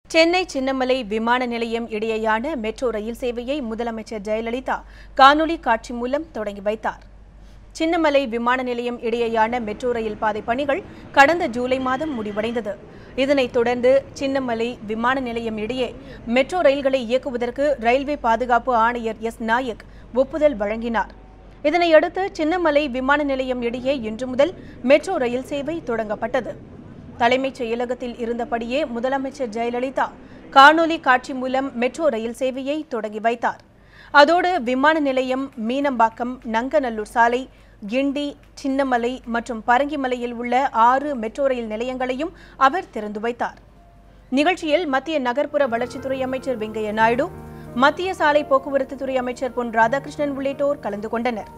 சென்னை சின்னமலை விமான நிலையம் இடையேயான மெட்ரோ ரயில் சேவையை முதலமைச்சர் ஜெயலலிதா காணொலி காட்சி மூலம் தொடங்கி வைத்தார் சின்னமலை விமான நிலையம் இடையேயான மெட்ரோ ரயில் பாதை பணிகள் கடந்த ஜூலை மாதம் முடிவடைந்தது இதனைத் தொடர்ந்து சின்னமலை விமான நிலையம் இடையே மெட்ரோ ரயில்களை இயக்குவதற்கு ரயில்வே பாதுகாப்பு ஆணையர் எஸ் நாயக் ஒப்புதல் வழங்கினார் இதனையடுத்து சின்னமலை விமான நிலையம் இடையே இன்று முதல் மெட்ரோ ரயில் சேவை தொடங்கப்பட்டது தலைமைச் செயலகத்தில் இருந்தபடியே முதலமைச்சர் ஜெயலலிதா காணொலி காட்சி மூலம் மெட்ரோ ரயில் சேவையை தொடங்கி வைத்தார் அதோடு விமான நிலையம் மீனம்பாக்கம் நங்கநல்லூர் சாலை கிண்டி சின்னமலை மற்றும் பரங்கிமலையில் உள்ள ஆறு மெட்ரோ ரயில் நிலையங்களையும் அவர் திறந்து வைத்தார் நிகழ்ச்சியில் மத்திய நகர்ப்புற வளர்ச்சித்துறை அமைச்சர் வெங்கையா நாயுடு மத்திய சாலை போக்குவரத்து துறை அமைச்சர் பொன் ராதாகிருஷ்ணன் உள்ளிட்டோர் கலந்து கொண்டனர்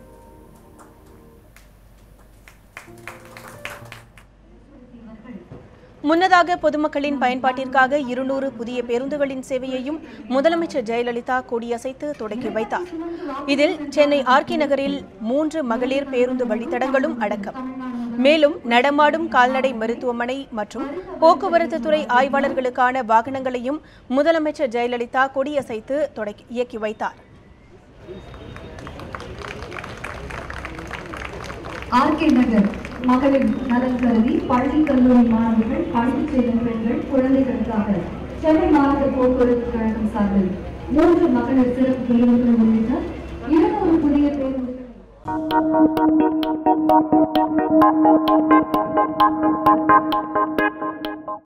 முன்னதாக பொதுமக்களின் பயன்பாட்டிற்காக இருநூறு புதிய பேருந்துகளின் சேவையையும் முதலமைச்சர் ஜெயலலிதா கொடியசைத்து தொடங்கி வைத்தார் இதில் சென்னை ஆர்கே நகரில் மூன்று மகளிர் பேருந்து வழித்தடங்களும் அடக்கம் மேலும் நடமாடும் கால்நடை மருத்துவமனை மற்றும் போக்குவரத்து துறை ஆய்வாளர்களுக்கான வாகனங்களையும் முதலமைச்சர் ஜெயலலிதா கொடியசைத்து தொடக்கி இயக்கி வைத்தார் ஆர்கே நகர் மகளிர் நலன் கருதி பள்ளி கல்லூரி மாணவர்கள் படித்துச் செல்லும் பெண்கள் குழந்தைகளுக்காக சென்னை மாநகர போக்குவரத்து கழகம் சார்பில் மூன்று மகளிர் சிறப்பு பேருந்துகள் உள்ளிட்ட இருநூறு புதிய பேருந்துகள்